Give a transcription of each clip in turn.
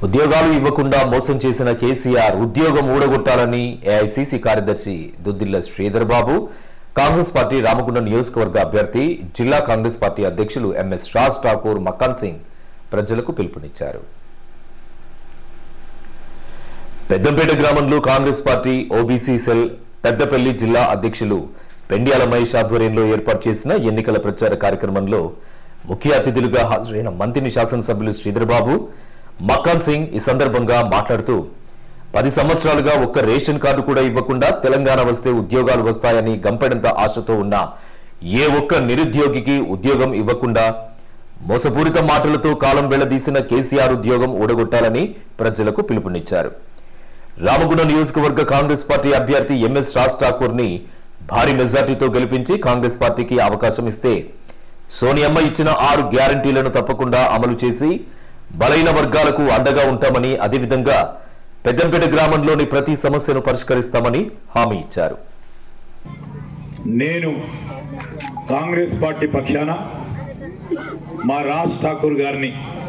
ఉద్యోగాలు ఇవ్వకుండా మోసం చేసిన కేసీఆర్ ఉద్యోగం ఊడగొట్టాలని ఏఐసీసీ కార్యదర్శి దుద్దిల్ల శ్రీధర్ బాబు కాంగ్రెస్ పార్టీ రామగుండం నియోజకవర్గ అభ్యర్థి జిల్లా కాంగ్రెస్ పార్టీ అధ్యక్షులు ఎంఎస్ రాజ్ ఠాకూర్ మక్కాన్ సింగ్ ప్రజలకు పిలుపునిచ్చారు పెద్దంపేట గ్రామంలో Congress party OBC cell Peddapalli జిల్లా అధ్యక్షులు పెండ్యాల మహేష్ ఆధ్వర్యంలో ఏర్పాటు చేసిన ఎన్నికల ప్రచార కార్యక్రమంలో ముఖ్య అతిథులుగా హాజరైన మంత్రిని శాసనసభ్యులు శ్రీధర్ బాబు మక్కాన్ సింగ్ ఈ సందర్భంగా మాట్లాడుతూ పది సంవత్సరాలుగా ఒక్క రేషన్ కార్డు కూడా ఇవ్వకుండా తెలంగాణ వస్తే ఉద్యోగాలు వస్తాయని గంపెడంత ఆశతో ఉన్న ఏ ఒక్క నిరుద్యోగికి ఉద్యోగం ఇవ్వకుండా మోసపూరిత మాటలతో కాలం వెళ్లదీసిన కేసీఆర్ ఉద్యోగం ఊడగొట్టాలని ప్రజలకు పిలుపునిచ్చారు రామగుండం నియోజకవర్గ కాంగ్రెస్ పార్టీ అభ్యర్థి ఎంఎస్ రాజ్ ఠాకూర్ ని భారీ మెజార్టీతో గెలిపించి కాంగ్రెస్ పార్టీకి అవకాశం ఇస్తే సోనియమ్మ ఇచ్చిన ఆరు గ్యారంటీలను తప్పకుండా అమలు చేసి బలైన వర్గాలకు అండగా ఉంటామని అదేవిధంగా పెద్దంపేట గ్రామంలోని ప్రతి సమస్యను పరిష్కరిస్తామని హామీ ఇచ్చారు నేను కాంగ్రెస్ పార్టీ పక్షాన మా రాజ్ ఠాకూర్ గారిని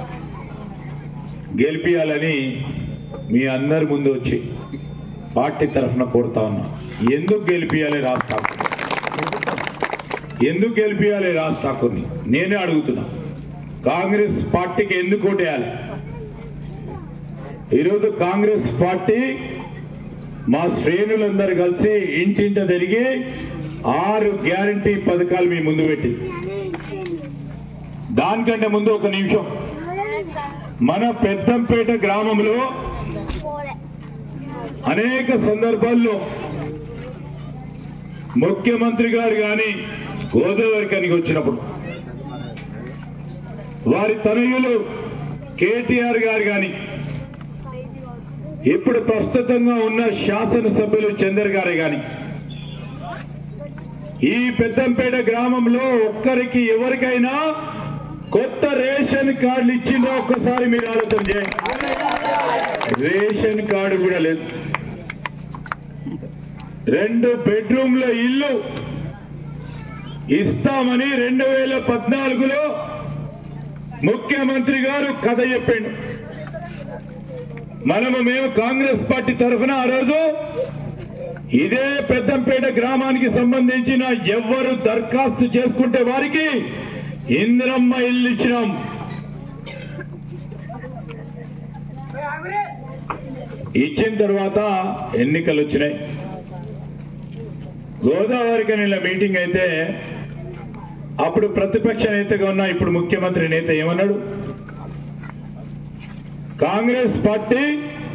గెలిపించాలని మీ అందరి ముందు వచ్చి పార్టీ తరఫున కోరుతా ఉన్నా ఎందుకు గెలిపించాలి రాజ్ ఠాకూర్ ఎందుకు గెలిపించాలి రాజ్ ఠాకూర్ని నేనే అడుగుతున్నా కాంగ్రెస్ పార్టీకి ఎందుకు ఓటేయాలి ఈరోజు కాంగ్రెస్ పార్టీ మా శ్రేణులందరూ కలిసి ఇంటింట తిరిగి ఆరు గ్యారంటీ పథకాలు మీ ముందు పెట్టి దానికంటే ముందు ఒక నిమిషం మన పెద్దంపేట గ్రామంలో అనేక సందర్భాల్లో ముఖ్యమంత్రి గారు కానీ గోదావరి కనికి వచ్చినప్పుడు వారి తనయులు కేటీఆర్ గారు కానీ ఇప్పుడు ప్రస్తుతంగా ఉన్న శాసనసభ్యులు చందర్ గారే గాని ఈ పెద్దంపేట గ్రామంలో ఒక్కరికి ఎవరికైనా కొత్త రేషన్ కార్డులు ఇచ్చిందో ఒక్కసారి మీరు ఆలోచన చేయండి రేషన్ కార్డు కూడా లేదు రెండు బెడ్రూమ్ల ఇల్లు ఇస్తామని రెండు వేల పద్నాలుగులో ముఖ్యమంత్రి గారు కథ చెప్పిండు మనము మేము కాంగ్రెస్ పార్టీ తరఫున ఆ రోజు ఇదే పెద్దంపేట గ్రామానికి సంబంధించిన ఎవ్వరు దరఖాస్తు చేసుకుంటే వారికి ఇందిరమ్మ ఇల్లు ఇచ్చినాం ఇచ్చిన తర్వాత ఎన్నికలు వచ్చినాయి గోదావరి కనీళ్ళ మీటింగ్ అయితే అప్పుడు ప్రతిపక్ష నేతగా ఉన్న ఇప్పుడు ముఖ్యమంత్రి నేత ఏమన్నాడు Congress party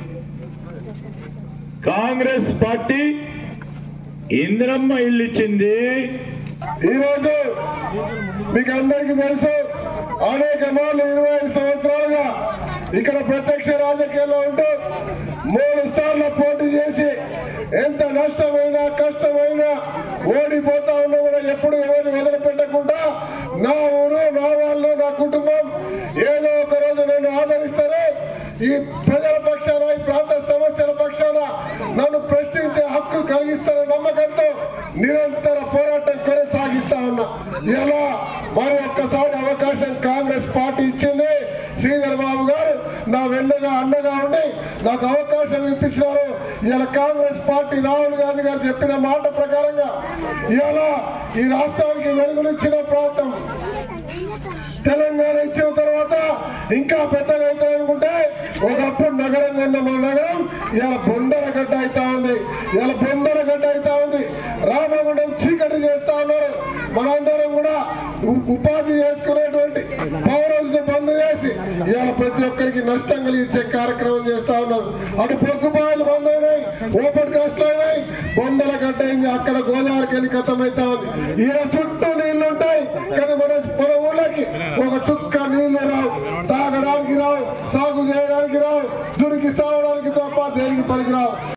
Congress party Indiramma ఇల్లు ఇచ్చింది ఈరోజు మీకు అందరికీ తెలుసు అనేక మార్లు ఇరవై ఐదు సంవత్సరాలుగా ఇక్కడ ప్రత్యక్ష రాజకీయాల్లో ఉంటూ మూడు సార్లు పోటీ చేసి ఎంత నష్టమైనా కష్టమైనా ఓడిపోతా ఉన్నా కూడా ఎప్పుడు ఎవరిని వదిలిపెట్టకుండా నా ఊరు నా వాళ్ళు నా కుటుంబం ఏదో ఒక రోజు నన్ను ఆదరిస్తారు ఈ ప్రజల పక్షాన ఈ ప్రాంత సమస్యల పక్షాన నన్ను ప్రశ్నించే హక్కు కలిగిస్తారన్న నమ్మకంతో నిరంతర పోరాటం కొనసాగిస్తా ఉన్నా ఇలా మరి ఒక్కసారి అవకాశం కాంగ్రెస్ పార్టీ ఇచ్చింది శ్రీధర్ బాబు గారు నా వెన్నగా అండగా ఉండి నాకు అవకాశం ఇప్పించినారు ఇలా కాంగ్రెస్ పార్టీ రాహుల్ గాంధీ గారు చెప్పిన మాట ప్రకారంగా ఇలా ఈ రాష్ట్రానికి వెలుగునిచ్చిన ప్రాంతం తెలంగాణ ఇచ్చిన తర్వాత ఇంకా పెద్దగా అయితే అనుకుంటే ఒకప్పుడు నగరం కన్నా మన నగరం ఇలా బొందరగడ్డ అవుతా ఉంది ఇలా బొందరగడ్డ అవుతా ఉంది రామగుండం చీకటి చేస్తా ఉన్నారు మనందరం కూడా ఉ- ఉపాధి చేసుకునేటువంటి పౌరోజును బంద్ చేసి ఇవాళ ప్రతి ఒక్కరికి నష్టం కలిగించే కార్యక్రమం చేస్తా ఉన్నారు అటు పొగ్గుపాయలు బంద్ అయినాయి ఓపెన్ కాస్ట్ అయినాయి బొందల గడ్డ అయింది అక్కడ గోదావరికి వెళ్ళి కథం అవుతా ఉంది ఈయన చుట్టూ నీళ్లు ఉంటాయి కానీ మన మన ఊళ్ళకి ఒక చుక్క నీళ్లు రావు తాగడానికి రావు సాగు చేయడానికి రావు దురికి సావడానికి తప్ప దేనికి పనికి రావు